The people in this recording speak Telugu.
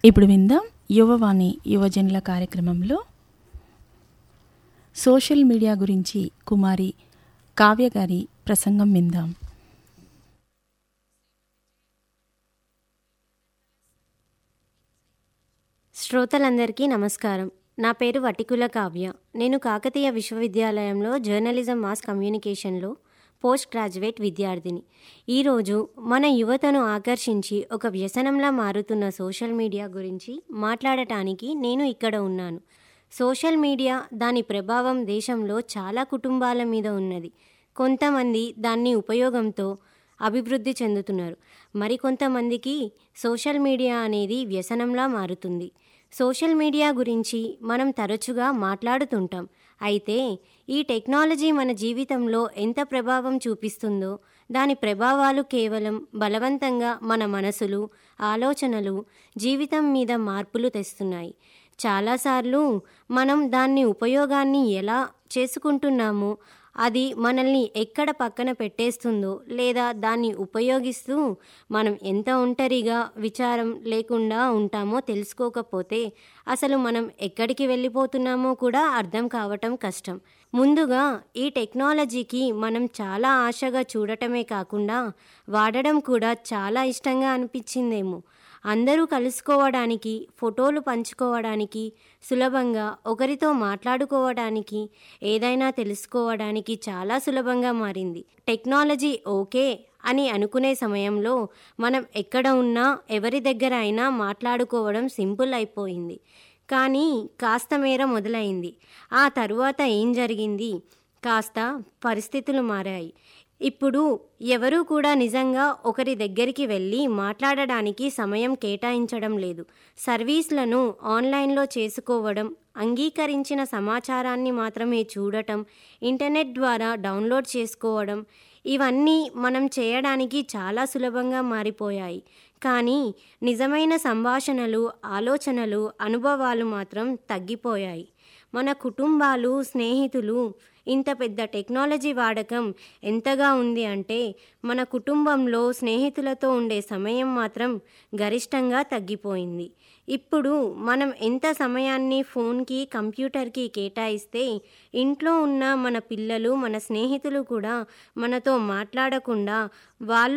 ఇప్పుడు విందాం యువవాణి యువజనుల కార్యక్రమంలో సోషల్ మీడియా గురించి కుమారి కావ్య గారి ప్రసంగం విందాం శ్రోతలందరికీ నమస్కారం నా పేరు వటికుల కావ్య నేను కాకతీయ విశ్వవిద్యాలయంలో జర్నలిజం మాస్ కమ్యూనికేషన్లో పోస్ట్ గ్రాడ్యుయేట్ విద్యార్థిని ఈరోజు మన యువతను ఆకర్షించి ఒక వ్యసనంలా మారుతున్న సోషల్ మీడియా గురించి మాట్లాడటానికి నేను ఇక్కడ ఉన్నాను సోషల్ మీడియా దాని ప్రభావం దేశంలో చాలా కుటుంబాల మీద ఉన్నది కొంతమంది దాన్ని ఉపయోగంతో అభివృద్ధి చెందుతున్నారు మరికొంతమందికి సోషల్ మీడియా అనేది వ్యసనంలా మారుతుంది సోషల్ మీడియా గురించి మనం తరచుగా మాట్లాడుతుంటాం అయితే ఈ టెక్నాలజీ మన జీవితంలో ఎంత ప్రభావం చూపిస్తుందో దాని ప్రభావాలు కేవలం బలవంతంగా మన మనసులు ఆలోచనలు జీవితం మీద మార్పులు తెస్తున్నాయి చాలాసార్లు మనం దాన్ని ఉపయోగాన్ని ఎలా చేసుకుంటున్నామో అది మనల్ని ఎక్కడ పక్కన పెట్టేస్తుందో లేదా దాన్ని ఉపయోగిస్తూ మనం ఎంత ఒంటరిగా విచారం లేకుండా ఉంటామో తెలుసుకోకపోతే అసలు మనం ఎక్కడికి వెళ్ళిపోతున్నామో కూడా అర్థం కావటం కష్టం ముందుగా ఈ టెక్నాలజీకి మనం చాలా ఆశగా చూడటమే కాకుండా వాడడం కూడా చాలా ఇష్టంగా అనిపించిందేమో అందరూ కలుసుకోవడానికి ఫోటోలు పంచుకోవడానికి సులభంగా ఒకరితో మాట్లాడుకోవడానికి ఏదైనా తెలుసుకోవడానికి చాలా సులభంగా మారింది టెక్నాలజీ ఓకే అని అనుకునే సమయంలో మనం ఎక్కడ ఉన్నా ఎవరి దగ్గర అయినా మాట్లాడుకోవడం సింపుల్ అయిపోయింది కానీ కాస్త మేర మొదలైంది ఆ తరువాత ఏం జరిగింది కాస్త పరిస్థితులు మారాయి ఇప్పుడు ఎవరూ కూడా నిజంగా ఒకరి దగ్గరికి వెళ్ళి మాట్లాడడానికి సమయం కేటాయించడం లేదు సర్వీస్లను ఆన్లైన్లో చేసుకోవడం అంగీకరించిన సమాచారాన్ని మాత్రమే చూడటం ఇంటర్నెట్ ద్వారా డౌన్లోడ్ చేసుకోవడం ఇవన్నీ మనం చేయడానికి చాలా సులభంగా మారిపోయాయి కానీ నిజమైన సంభాషణలు ఆలోచనలు అనుభవాలు మాత్రం తగ్గిపోయాయి మన కుటుంబాలు స్నేహితులు ఇంత పెద్ద టెక్నాలజీ వాడకం ఎంతగా ఉంది అంటే మన కుటుంబంలో స్నేహితులతో ఉండే సమయం మాత్రం గరిష్టంగా తగ్గిపోయింది ఇప్పుడు మనం ఎంత సమయాన్ని ఫోన్కి కంప్యూటర్కి కేటాయిస్తే ఇంట్లో ఉన్న మన పిల్లలు మన స్నేహితులు కూడా మనతో మాట్లాడకుండా వాళ్ళు